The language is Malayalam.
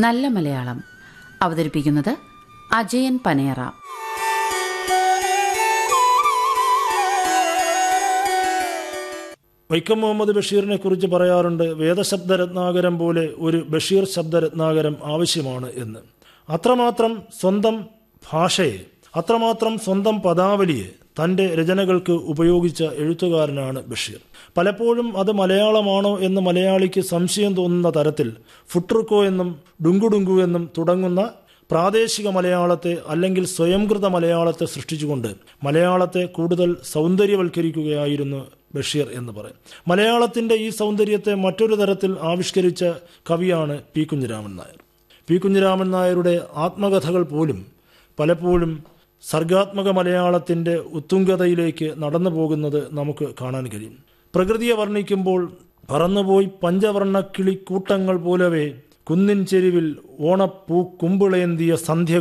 നല്ല മലയാളം അവതരിപ്പിക്കുന്നത് അജയൻ പനയറ വൈക്കം മുഹമ്മദ് ബഷീറിനെ കുറിച്ച് പറയാറുണ്ട് വേദശബ്ദ രത്നാകരം പോലെ ഒരു ബഷീർ ശബ്ദ രത്നാകരം ആവശ്യമാണ് എന്ന് അത്രമാത്രം സ്വന്തം ഭാഷയെ അത്രമാത്രം സ്വന്തം പദാവലിയെ തന്റെ രചനകൾക്ക് ഉപയോഗിച്ച എഴുത്തുകാരനാണ് ബഷീർ പലപ്പോഴും അത് മലയാളമാണോ എന്ന് മലയാളിക്ക് സംശയം തോന്നുന്ന തരത്തിൽ ഫുട്രുക്കോ എന്നും ഡുങ്കുഡുങ്കു എന്നും തുടങ്ങുന്ന പ്രാദേശിക മലയാളത്തെ അല്ലെങ്കിൽ സ്വയംകൃത മലയാളത്തെ സൃഷ്ടിച്ചുകൊണ്ട് മലയാളത്തെ കൂടുതൽ സൗന്ദര്യവൽക്കരിക്കുകയായിരുന്നു ബഷീർ എന്ന് പറയും മലയാളത്തിന്റെ ഈ സൗന്ദര്യത്തെ മറ്റൊരു തരത്തിൽ ആവിഷ്കരിച്ച കവിയാണ് പി കുഞ്ഞിരാമൻ നായർ പി കുഞ്ഞിരാമൻ നായരുടെ ആത്മകഥകൾ പോലും പലപ്പോഴും സർഗാത്മക മലയാളത്തിന്റെ ഉത്തുംഗതയിലേക്ക് നടന്നു പോകുന്നത് നമുക്ക് കാണാൻ കഴിയും പ്രകൃതിയെ വർണ്ണിക്കുമ്പോൾ പറന്നുപോയി പഞ്ചവർണ്ണ കിളി കൂട്ടങ്ങൾ പോലവേ കുന്നിൻ ചെരുവിൽ ഓണപ്പൂ കുമ്പിളേന്തിയ സന്ധ്യകൾ